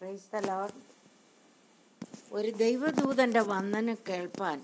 praise the Lord ഒരു ദൈവദൂതന്റെ വന്ദനം കേൾപ്പാൻ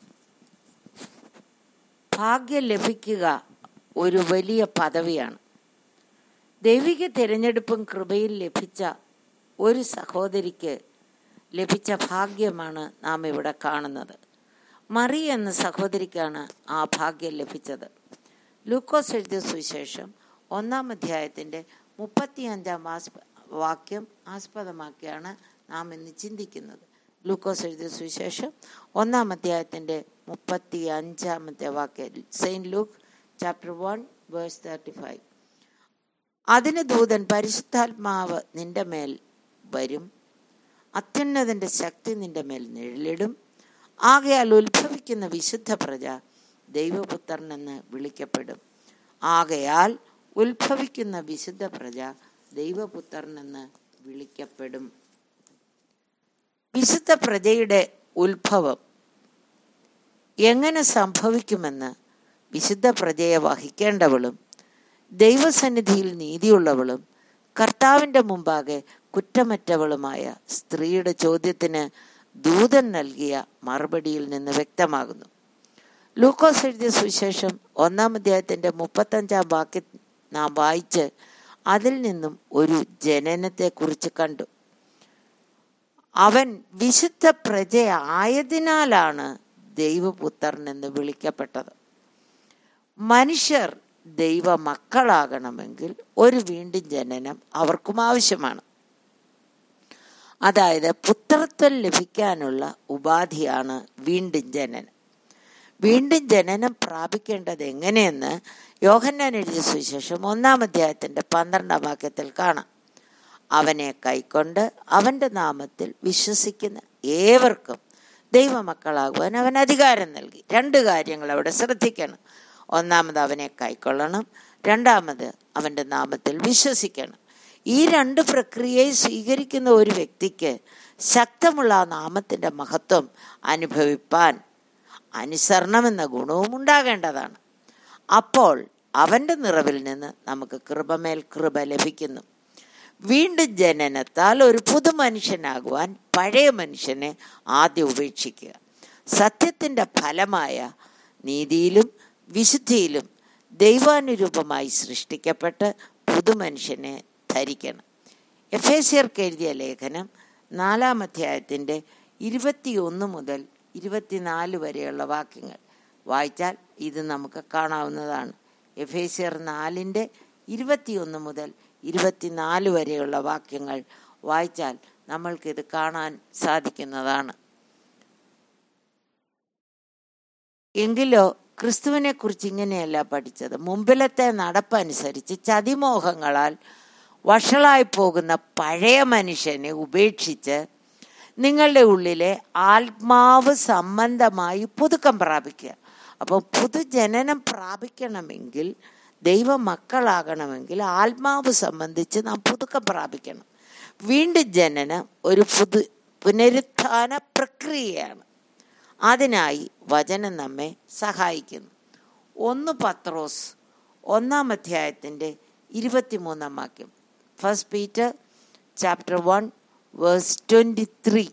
ഭാഗ്യം ലഭിക്കുക ഒരു വലിയ പദവിയാണ് ദൈവിക തിരഞ്ഞെടുപ്പും കൃപയിൽ ലഭിച്ച ഒരു സഹോദരിക്ക് ലഭിച്ച ഭാഗ്യമാണ് നാം ഇവിടെ കാണുന്നത് മറി എന്ന സഹോദരിക്കാണ് ആ ഭാഗ്യം ലഭിച്ചത് ലൂക്കോസ് എഴുതിയ സുവിശേഷം ഒന്നാം അധ്യായത്തിൻ്റെ മുപ്പത്തിയഞ്ചാം ആസ്പ വാക്യം ആസ്പദമാക്കിയാണ് നാം ഇന്ന് ചിന്തിക്കുന്നത് ലൂക്കോസ് എഴുതിയ സുവിശേഷം ഒന്നാം അധ്യായത്തിൻ്റെ മുപ്പത്തി അഞ്ചാമത്തെ വാക്യം saint Luke chapter one verse thirty five അതിന് ദൂതൻ പരിശുദ്ധാത്മാവ് നിന്റെ മേൽ വരും അത്യുന്നതിൻ്റെ ശക്തി നിന്റെ മേൽ നിഴലിടും ആകയാൽ ഉത്ഭവിക്കുന്ന വിശുദ്ധ പ്രജ ദൈവപുത്രൻ എന്ന് വിളിക്കപ്പെടും ആകയാൽ ഉത്ഭവിക്കുന്ന വിശുദ്ധ പ്രജ ദൈവപുത്രൻ എന്ന് വിളിക്കപ്പെടും വിശുദ്ധ പ്രജയുടെ ഉത്ഭവം എങ്ങനെ സംഭവിക്കുമെന്ന് വിശുദ്ധ പ്രജയെ വഹിക്കേണ്ടവളും ദൈവസന്നിധിയിൽ നീതിയുള്ളവളും കർത്താവിൻ്റെ മുമ്പാകെ കുറ്റമറ്റവളുമായ സ്ത്രീയുടെ ചോദ്യത്തിന് ദൂതൻ നൽകിയ മറുപടിയിൽ നിന്ന് വ്യക്തമാകുന്നു ലൂക്കോസ് എഴുതിയ സുവിശേഷം ഒന്നാം അധ്യായത്തിൻ്റെ മുപ്പത്തഞ്ചാം വാക്യം നാം വായിച്ച് അതിൽ നിന്നും ഒരു ജനനത്തെക്കുറിച്ച് കണ്ടു അവൻ വിശുദ്ധ പ്രജ ആയതിനാലാണ് ദൈവപുത്രൻ എന്ന് വിളിക്കപ്പെട്ടത് മനുഷ്യർ ദൈവ മക്കളാകണമെങ്കിൽ ഒരു വീണ്ടും ജനനം അവർക്കും ആവശ്യമാണ് അതായത് പുത്രത്വം ലഭിക്കാനുള്ള ഉപാധിയാണ് വീണ്ടും ജനനം വീണ്ടും ജനനം പ്രാപിക്കേണ്ടത് എങ്ങനെയെന്ന് യോഹന്നാൻ എഴുതിയ സുവിശേഷം ഒന്നാം അധ്യായത്തിൻ്റെ പന്ത്രണ്ടാം വാക്യത്തിൽ കാണാം അവനെ കൈക്കൊണ്ട് അവൻ്റെ നാമത്തിൽ വിശ്വസിക്കുന്ന ഏവർക്കും ദൈവമക്കളാകുവാൻ അവൻ അധികാരം നൽകി രണ്ട് കാര്യങ്ങൾ അവിടെ ശ്രദ്ധിക്കണം ഒന്നാമത് അവനെ കൈക്കൊള്ളണം രണ്ടാമത് അവൻ്റെ നാമത്തിൽ വിശ്വസിക്കണം ഈ രണ്ട് പ്രക്രിയയെ സ്വീകരിക്കുന്ന ഒരു വ്യക്തിക്ക് ശക്തമുള്ള ആ നാമത്തിൻ്റെ മഹത്വം അനുഭവിപ്പാൻ അനുസരണമെന്ന ഗുണവും ഉണ്ടാകേണ്ടതാണ് അപ്പോൾ അവൻ്റെ നിറവിൽ നിന്ന് നമുക്ക് കൃപമേൽ കൃപ ലഭിക്കുന്നു വീണ്ടും ജനനത്താൽ ഒരു പുതു മനുഷ്യനാകുവാൻ പഴയ മനുഷ്യനെ ആദ്യം ഉപേക്ഷിക്കുക സത്യത്തിൻ്റെ ഫലമായ നീതിയിലും വിശുദ്ധിയിലും ദൈവാനുരൂപമായി സൃഷ്ടിക്കപ്പെട്ട് പുതുമനുഷ്യനെ ധരിക്കണം എഫ് എ സിയർക്ക് എഴുതിയ ലേഖനം നാലാം അധ്യായത്തിൻ്റെ ഇരുപത്തിയൊന്ന് മുതൽ ഇരുപത്തിനാല് വരെയുള്ള വാക്യങ്ങൾ വായിച്ചാൽ ഇത് നമുക്ക് കാണാവുന്നതാണ് എഫ് എ സിയർ നാലിൻ്റെ ഇരുപത്തിയൊന്ന് മുതൽ ഇരുപത്തിനാല് വരെയുള്ള വാക്യങ്ങൾ വായിച്ചാൽ നമ്മൾക്കിത് കാണാൻ സാധിക്കുന്നതാണ് എങ്കിലോ ക്രിസ്തുവിനെ കുറിച്ച് ഇങ്ങനെയല്ല പഠിച്ചത് മുമ്പിലത്തെ നടപ്പനുസരിച്ച് ചതിമോഹങ്ങളാൽ വഷളായി പോകുന്ന പഴയ മനുഷ്യനെ ഉപേക്ഷിച്ച് നിങ്ങളുടെ ഉള്ളിലെ ആത്മാവ് സംബന്ധമായി പുതുക്കം പ്രാപിക്കുക അപ്പോൾ പുതുജനനം പ്രാപിക്കണമെങ്കിൽ ദൈവ മക്കളാകണമെങ്കിൽ ആത്മാവ് സംബന്ധിച്ച് നാം പുതുക്കം പ്രാപിക്കണം വീണ്ടും ജനനം ഒരു പുതു പുനരുത്ഥാന പ്രക്രിയയാണ് അതിനായി വചനം നമ്മെ സഹായിക്കുന്നു ഒന്ന് പത്രോസ് ഒന്നാം അധ്യായത്തിൻ്റെ ഇരുപത്തിമൂന്നാം വാക്യം first Peter chapter one verse twenty three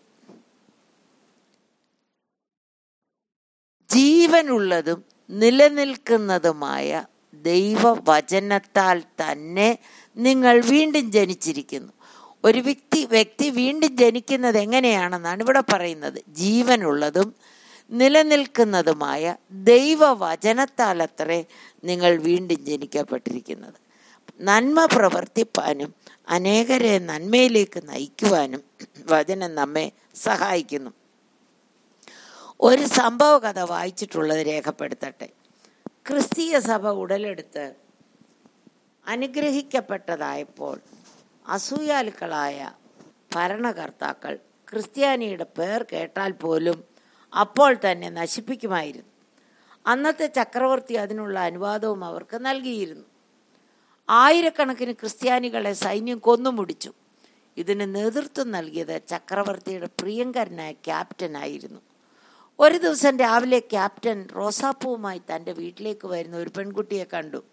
ജീവനുള്ളതും നിലനിൽക്കുന്നതുമായ ദൈവവചനത്താൽ തന്നെ നിങ്ങൾ വീണ്ടും ജനിച്ചിരിക്കുന്നു ഒരു വ്യക്തി വ്യക്തി വീണ്ടും ജനിക്കുന്നത് എങ്ങനെയാണെന്നാണ് ഇവിടെ പറയുന്നത് ജീവനുള്ളതും നിലനിൽക്കുന്നതുമായ ദൈവവചനത്താൽ അത്രേ നിങ്ങൾ വീണ്ടും ജനിക്കപ്പെട്ടിരിക്കുന്നത് നന്മ പ്രവർത്തിപ്പാനും അനേകരെ നന്മയിലേക്ക് നയിക്കുവാനും വചനം നമ്മെ സഹായിക്കുന്നു ഒരു സംഭവ കഥ വായിച്ചിട്ടുള്ളത് രേഖപ്പെടുത്തട്ടെ ക്രിസ്തീയ സഭ ഉടലെടുത്ത് അനുഗ്രഹിക്കപ്പെട്ടതായപ്പോൾ അസൂയാലുക്കളായ ഭരണകർത്താക്കൾ ക്രിസ്ത്യാനിയുടെ പേർ കേട്ടാൽ പോലും അപ്പോൾ തന്നെ നശിപ്പിക്കുമായിരുന്നു അന്നത്തെ ചക്രവർത്തി അതിനുള്ള അനുവാദവും അവർക്ക് നൽകിയിരുന്നു ആയിരക്കണക്കിന് ക്രിസ്ത്യാനികളെ സൈന്യം കൊന്നുമുടിച്ചു ഇതിന് നേതൃത്വം നൽകിയത് ചക്രവർത്തിയുടെ പ്രിയങ്കരനായ ക്യാപ്റ്റനായിരുന്നു ഒരു ദിവസം രാവിലെ ക്യാപ്റ്റൻ റോസാപ്പൂവുമായി തൻ്റെ വീട്ടിലേക്ക് വരുന്ന ഒരു പെൺകുട്ടിയെ കണ്ടു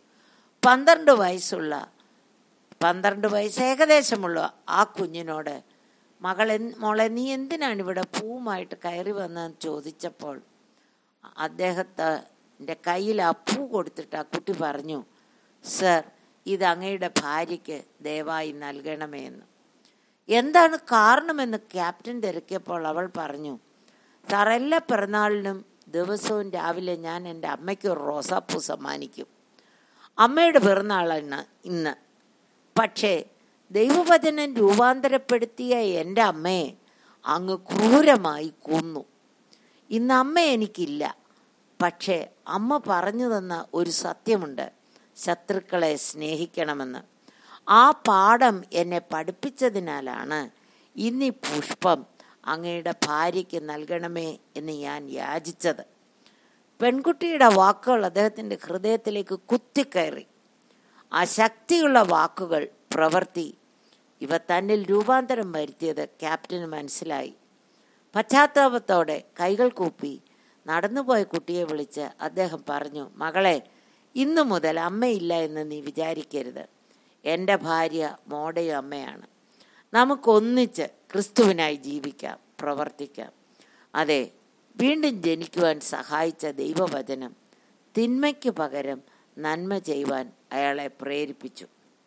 പന്ത്രണ്ട് വയസ്സുള്ള പന്ത്രണ്ട് വയസ്സ് ഏകദേശമുള്ള ആ കുഞ്ഞിനോട് മകൾ എന്ത് മോളെ നീ എന്തിനാണ് ഇവിടെ പൂവുമായിട്ട് കയറി വന്നതെന്ന് ചോദിച്ചപ്പോൾ അദ്ദേഹത്തിൻ്റെ കയ്യിൽ ആ പൂ കൊടുത്തിട്ട് ആ കുട്ടി പറഞ്ഞു സർ ഇത് അങ്ങയുടെ ഭാര്യയ്ക്ക് ദയവായി നൽകണമേ എന്ന് എന്താണ് കാരണമെന്ന് ക്യാപ്റ്റൻ തിരക്കിയപ്പോൾ അവൾ പറഞ്ഞു സാർ എല്ലാ പിറന്നാളിനും ദിവസവും രാവിലെ ഞാൻ എൻ്റെ അമ്മയ്ക്ക് ഒരു റോസാപ്പൂ സമ്മാനിക്കും അമ്മയുടെ പിറന്നാളാണ് ഇന്ന് പക്ഷേ ദൈവവചനം രൂപാന്തരപ്പെടുത്തിയ എൻ്റെ അമ്മയെ അങ്ങ് ക്രൂരമായി കൊന്നു ഇന്ന് അമ്മ എനിക്കില്ല പക്ഷേ അമ്മ പറഞ്ഞു തന്ന ഒരു സത്യമുണ്ട് ശത്രുക്കളെ സ്നേഹിക്കണമെന്ന് ആ പാഠം എന്നെ പഠിപ്പിച്ചതിനാലാണ് ഇന്നീ പുഷ്പം അങ്ങയുടെ ഭാര്യയ്ക്ക് നൽകണമേ എന്ന് ഞാൻ യാചിച്ചത് പെൺകുട്ടിയുടെ വാക്കുകൾ അദ്ദേഹത്തിൻ്റെ ഹൃദയത്തിലേക്ക് കുത്തിക്കയറി ആ ശക്തിയുള്ള വാക്കുകൾ പ്രവൃത്തി ഇവ തന്നിൽ രൂപാന്തരം വരുത്തിയത് ക്യാപ്റ്റന് മനസ്സിലായി പശ്ചാത്താപത്തോടെ കൈകൾ കൂപ്പി നടന്നുപോയ കുട്ടിയെ വിളിച്ച് അദ്ദേഹം പറഞ്ഞു മകളെ ഇന്നു മുതൽ അമ്മയില്ല എന്ന് നീ വിചാരിക്കരുത് എൻ്റെ ഭാര്യ മോഡയും അമ്മയാണ് നമുക്കൊന്നിച്ച് ക്രിസ്തുവിനായി ജീവിക്കാം പ്രവർത്തിക്കാം അതെ വീണ്ടും ജനിക്കുവാൻ സഹായിച്ച ദൈവവചനം തിന്മയ്ക്ക് പകരം നന്മ ചെയ്യുവാൻ അയാളെ പ്രേരിപ്പിച്ചു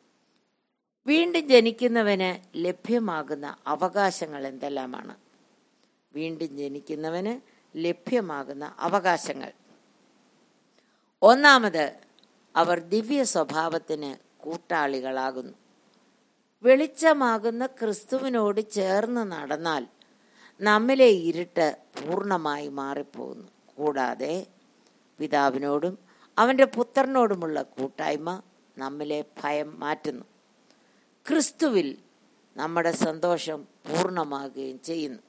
വീണ്ടും ജനിക്കുന്നവന് ലഭ്യമാകുന്ന അവകാശങ്ങൾ എന്തെല്ലാമാണ് വീണ്ടും ജനിക്കുന്നവന് ലഭ്യമാകുന്ന അവകാശങ്ങൾ ഒന്നാമത് അവർ ദിവ്യ സ്വഭാവത്തിന് കൂട്ടാളികളാകുന്നു വെളിച്ചമാകുന്ന ക്രിസ്തുവിനോട് ചേർന്ന് നടന്നാൽ നമ്മിലെ ഇരുട്ട് പൂർണ്ണമായി മാറിപ്പോകുന്നു കൂടാതെ പിതാവിനോടും അവൻ്റെ പുത്രനോടുമുള്ള കൂട്ടായ്മ നമ്മിലെ ഭയം മാറ്റുന്നു ക്രിസ്തുവിൽ നമ്മുടെ സന്തോഷം പൂർണ്ണമാകുകയും ചെയ്യുന്നു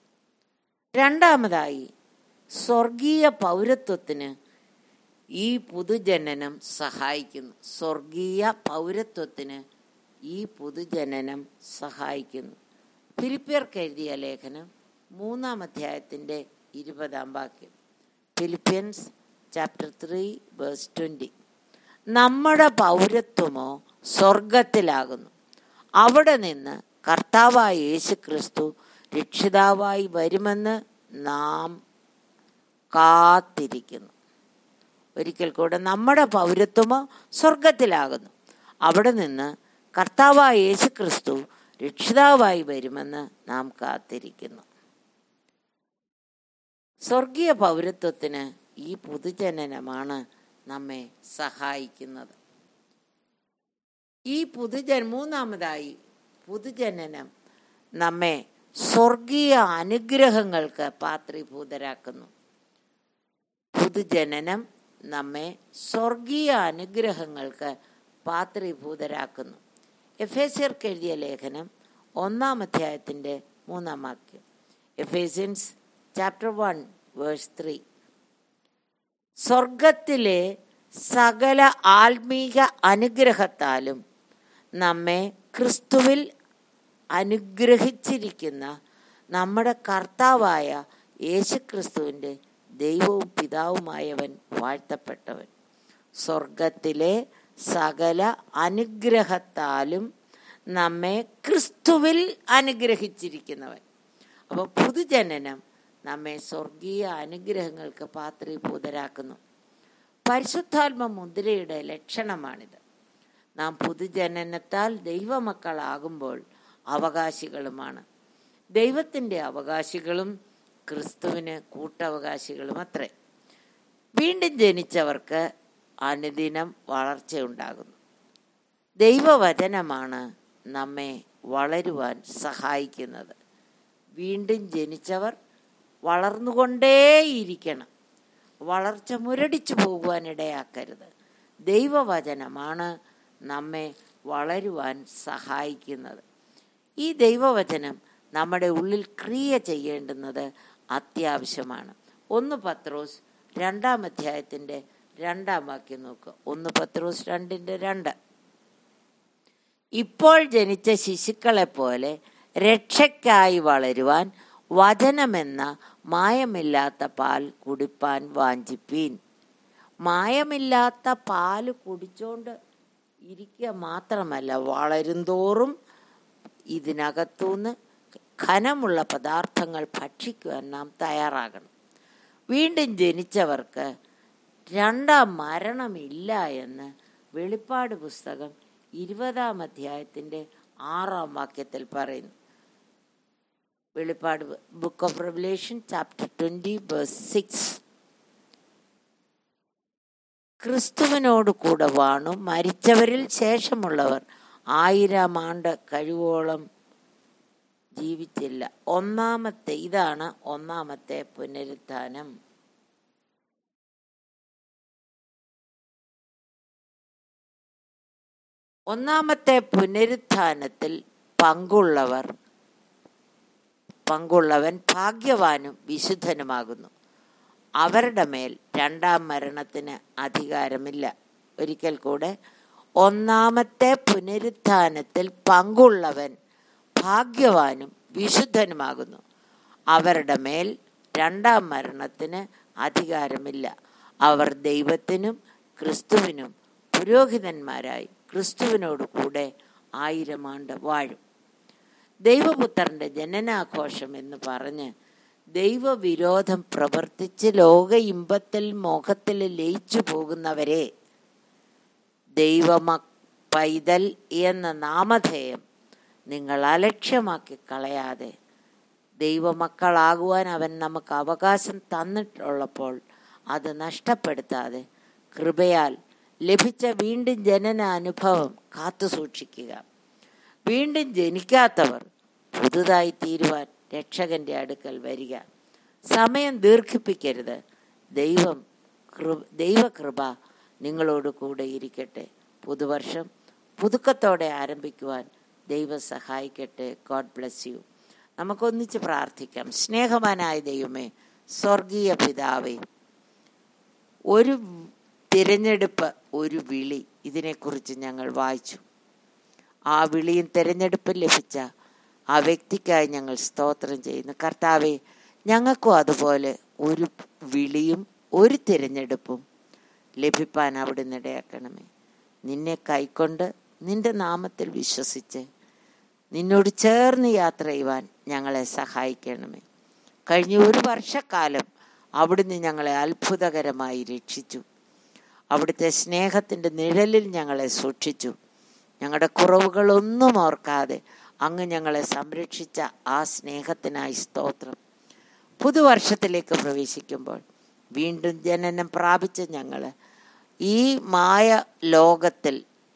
രണ്ടാമതായി സ്വർഗീയ പൗരത്വത്തിന് ഈ പുതുജനനം സഹായിക്കുന്നു സ്വർഗീയ പൗരത്വത്തിന് ഈ പുതുജനനം സഹായിക്കുന്നു ഫിലിപ്പിയർക്ക് എഴുതിയ ലേഖനം മൂന്നാം അധ്യായത്തിൻ്റെ ഇരുപതാം വാക്യം Philippians chapter three verse twenty നമ്മുടെ പൗരത്വമോ സ്വർഗത്തിലാകുന്നു അവിടെ നിന്ന് കർത്താവായ യേശു ക്രിസ്തു രക്ഷിതാവായി വരുമെന്ന് നാം കാത്തിരിക്കുന്നു ഒരിക്കൽ കൂടെ നമ്മുടെ പൗരത്വമോ സ്വർഗത്തിലാകുന്നു അവിടെ നിന്ന് കർത്താവായ യേശു ക്രിസ്തു രക്ഷിതാവായി വരുമെന്ന് നാം കാത്തിരിക്കുന്നു സ്വർഗീയ പൗരത്വത്തിന് ഈ പുതുജനനമാണ് നമ്മെ സഹായിക്കുന്നത് ഈ പുതുജൻ മൂന്നാമതായി പുതുജനനം നമ്മെ സ്വർഗീയ അനുഗ്രഹങ്ങൾക്ക് പാത്രീഭൂതരാക്കുന്നു പുതുജനനം നമ്മെ സ്വർഗീയ അനുഗ്രഹങ്ങൾക്ക് പാത്രീഭൂതരാക്കുന്നു എഫേസ്യർക്ക് എഴുതിയ ലേഖനം ഒന്നാം അധ്യായത്തിൻ്റെ മൂന്നാം വാക്യം Ephesians chapter one verse three സ്വർഗത്തിലെ സകല ആത്മീക അനുഗ്രഹത്താലും നമ്മെ ക്രിസ്തുവിൽ അനുഗ്രഹിച്ചിരിക്കുന്ന നമ്മുടെ കർത്താവായ യേശുക്രിസ്തുവിൻ്റെ ദൈവവും പിതാവുമായവൻ വാഴ്ത്തപ്പെട്ടവൻ സ്വർഗത്തിലെ സകല അനുഗ്രഹത്താലും നമ്മെ ക്രിസ്തുവിൽ അനുഗ്രഹിച്ചിരിക്കുന്നവൻ അപ്പോൾ പുതുജനനം നമ്മെ സ്വർഗീയ അനുഗ്രഹങ്ങൾക്ക് പാത്രീഭൂതരാക്കുന്നു പരിശുദ്ധാത്മ മുദ്രയുടെ ലക്ഷണമാണിത് നാം പുതുജനനത്താൽ ദൈവമക്കളാകുമ്പോൾ അവകാശികളുമാണ് ദൈവത്തിൻ്റെ അവകാശികളും ക്രിസ്തുവിന് കൂട്ടവകാശികളും അത്രേ വീണ്ടും ജനിച്ചവർക്ക് അനുദിനം വളർച്ചയുണ്ടാകുന്നു ദൈവവചനമാണ് നമ്മെ വളരുവാൻ സഹായിക്കുന്നത് വീണ്ടും ജനിച്ചവർ വളർന്നുകൊണ്ടേയിരിക്കണം വളർച്ച മുരടിച്ചു പോകുവാൻ ഇടയാക്കരുത് ദൈവവചനമാണ് നമ്മെ വളരുവാൻ സഹായിക്കുന്നത് ഈ ദൈവവചനം നമ്മുടെ ഉള്ളിൽ ക്രിയ ചെയ്യേണ്ടുന്നത് അത്യാവശ്യമാണ് ഒന്ന് പത്രോസ് രണ്ടാം അധ്യായത്തിൻ്റെ രണ്ടാം വാക്യം നോക്കുക ഒന്ന് പത്രോസ് രണ്ടിൻ്റെ രണ്ട് ഇപ്പോൾ ജനിച്ച ശിശുക്കളെ പോലെ രക്ഷയ്ക്കായി വളരുവാൻ വചനമെന്ന മായമില്ലാത്ത പാൽ കുടിപ്പാൻ വാഞ്ചിപ്പീൻ മായമില്ലാത്ത പാല് കുടിച്ചോണ്ട് ഇരിക്കുക മാത്രമല്ല വളരുംതോറും ഇതിനകത്തുനിന്ന് ഖനമുള്ള പദാർത്ഥങ്ങൾ ഭക്ഷിക്കുവാൻ നാം തയ്യാറാകണം വീണ്ടും ജനിച്ചവർക്ക് രണ്ടാം മരണമില്ല എന്ന് വെളിപ്പാട് പുസ്തകം ഇരുപതാം അധ്യായത്തിൻ്റെ ആറാം വാക്യത്തിൽ പറയുന്നു വെളിപ്പാട് book of revelation chapter twenty verse six ക്രിസ്തുവിനോട് കൂടെ വാണു മരിച്ചവരിൽ ശേഷമുള്ളവർ ആയിരം ആണ്ട് കഴിവോളം ജീവിച്ചില്ല ഒന്നാമത്തെ ഇതാണ് ഒന്നാമത്തെ പുനരുത്ഥാനം ഒന്നാമത്തെ പുനരുത്ഥാനത്തിൽ പങ്കുള്ളവർ പങ്കുള്ളവൻ ഭാഗ്യവാനും വിശുദ്ധനുമാകുന്നു അവരുടെ മേൽ രണ്ടാം മരണത്തിന് അധികാരമില്ല ഒരിക്കൽ കൂടെ ഒന്നാമത്തെ പുനരുത്ഥാനത്തിൽ പങ്കുള്ളവൻ ഭാഗ്യവാനും വിശുദ്ധനുമാകുന്നു അവരുടെ മേൽ രണ്ടാം മരണത്തിന് അധികാരമില്ല അവർ ദൈവത്തിനും ക്രിസ്തുവിനും പുരോഹിതന്മാരായി ക്രിസ്തുവിനോട് കൂടെ ആയിരം ആണ്ട് വാഴും ദൈവപുത്രന്റെ ജനനാഘോഷം എന്ന് പറഞ്ഞ് ദൈവവിരോധം പ്രവർത്തിച്ച് ലോക ഇമ്പത്തിൽ മോഹത്തിൽ ലയിച്ചു പോകുന്നവരെ ദൈവമ പൈതൽ എന്ന നാമധേയം നിങ്ങൾ അലക്ഷ്യമാക്കി കളയാതെ ദൈവമക്കളാകുവാൻ അവൻ നമുക്ക് അവകാശം തന്നിട്ടുള്ളപ്പോൾ അത് നഷ്ടപ്പെടുത്താതെ കൃപയാൽ ലഭിച്ച വീണ്ടും ജനന അനുഭവം കാത്തു സൂക്ഷിക്കുക വീണ്ടും ജനിക്കാത്തവർ പുതുതായി തീരുവാൻ രക്ഷകന്റെ അടുക്കൽ വരിക സമയം ദീർഘിപ്പിക്കരുത് ദൈവം കൃ ദൈവകൃപ നിങ്ങളോട് കൂടെ ഇരിക്കട്ടെ പുതുവർഷം പുതുക്കത്തോടെ ആരംഭിക്കുവാൻ ദൈവം സഹായിക്കട്ടെ ഗോഡ് ബ്ലസ് യു നമുക്കൊന്നിച്ച് പ്രാർത്ഥിക്കാം സ്നേഹവാനായ ദൈവമേ സ്വർഗീയ പിതാവേ ഒരു തിരഞ്ഞെടുപ്പ് ഒരു വിളി ഇതിനെക്കുറിച്ച് ഞങ്ങൾ വായിച്ചു ആ വിളിയും തിരഞ്ഞെടുപ്പും ലഭിച്ച ആ വ്യക്തിക്കായി ഞങ്ങൾ സ്തോത്രം ചെയ്യുന്നു കർത്താവെ ഞങ്ങൾക്കും അതുപോലെ ഒരു വിളിയും ഒരു തിരഞ്ഞെടുപ്പും ലഭിപ്പാൻ അവിടുന്ന് ഇടയാക്കണമേ നിന്നെ കൈക്കൊണ്ട് നിന്റെ നാമത്തിൽ വിശ്വസിച്ച് നിന്നോട് ചേർന്ന് യാത്ര ചെയ്യുവാൻ ഞങ്ങളെ സഹായിക്കണമേ കഴിഞ്ഞ ഒരു വർഷക്കാലം അവിടുന്ന് ഞങ്ങളെ അത്ഭുതകരമായി രക്ഷിച്ചു അവിടുത്തെ സ്നേഹത്തിൻ്റെ നിഴലിൽ ഞങ്ങളെ സൂക്ഷിച്ചു ഞങ്ങളുടെ കുറവുകളൊന്നും ഓർക്കാതെ അങ്ങ് ഞങ്ങളെ സംരക്ഷിച്ച ആ സ്നേഹത്തിനായി സ്തോത്രം പുതുവർഷത്തിലേക്ക് പ്രവേശിക്കുമ്പോൾ വീണ്ടും ജനനം പ്രാപിച്ച ഞങ്ങൾ ഈ മായ ലോകത്തിൽ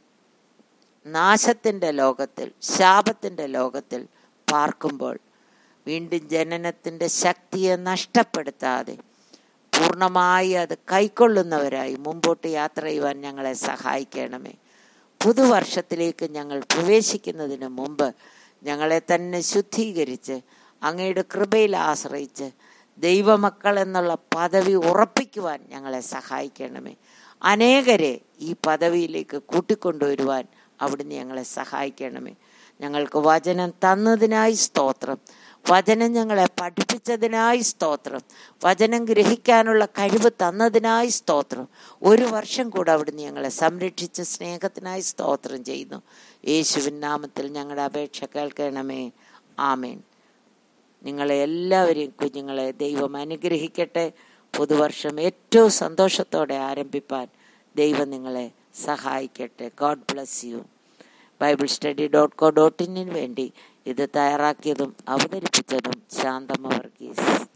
നാശത്തിൻ്റെ ലോകത്തിൽ ശാപത്തിൻ്റെ ലോകത്തിൽ പാർക്കുമ്പോൾ വീണ്ടും ജനനത്തിൻ്റെ ശക്തിയെ നഷ്ടപ്പെടുത്താതെ പൂർണ്ണമായി അത് കൈക്കൊള്ളുന്നവരായി മുമ്പോട്ട് യാത്ര ചെയ്യുവാൻ ഞങ്ങളെ സഹായിക്കണമേ പുതുവർഷത്തിലേക്ക് ഞങ്ങൾ പ്രവേശിക്കുന്നതിന് മുമ്പ് ഞങ്ങളെ തന്നെ ശുദ്ധീകരിച്ച് അങ്ങയുടെ കൃപയിൽ ആശ്രയിച്ച് ദൈവമക്കൾ എന്നുള്ള പദവി ഉറപ്പിക്കുവാൻ ഞങ്ങളെ സഹായിക്കണമേ അനേകരെ ഈ പദവിയിലേക്ക് കൂട്ടിക്കൊണ്ടുവരുവാൻ അവിടുന്ന് ഞങ്ങളെ സഹായിക്കണമേ ഞങ്ങൾക്ക് വചനം തന്നതിനായി സ്തോത്രം വചനം ഞങ്ങളെ പഠിപ്പിച്ചതിനായി സ്തോത്രം വചനം ഗ്രഹിക്കാനുള്ള കഴിവ് തന്നതിനായി സ്തോത്രം ഒരു വർഷം കൂടെ അവിടുന്ന് ഞങ്ങളെ സംരക്ഷിച്ച സ്നേഹത്തിനായി സ്തോത്രം ചെയ്യുന്നു യേശുവിൻ നാമത്തിൽ ഞങ്ങളുടെ അപേക്ഷ കേൾക്കണമേ ആമേൻ നിങ്ങളെ എല്ലാവരെയും കുഞ്ഞുങ്ങളെ ദൈവം അനുഗ്രഹിക്കട്ടെ പുതുവർഷം ഏറ്റവും സന്തോഷത്തോടെ ആരംഭിപ്പാൻ ദൈവം നിങ്ങളെ സഹായിക്കട്ടെ God bless you Bible study dot co dot ഇന്നിന് വേണ്ടി ഇത് തയ്യാറാക്കിയതും അവതരിപ്പിച്ചതും ശാന്തമ വർഗീസ്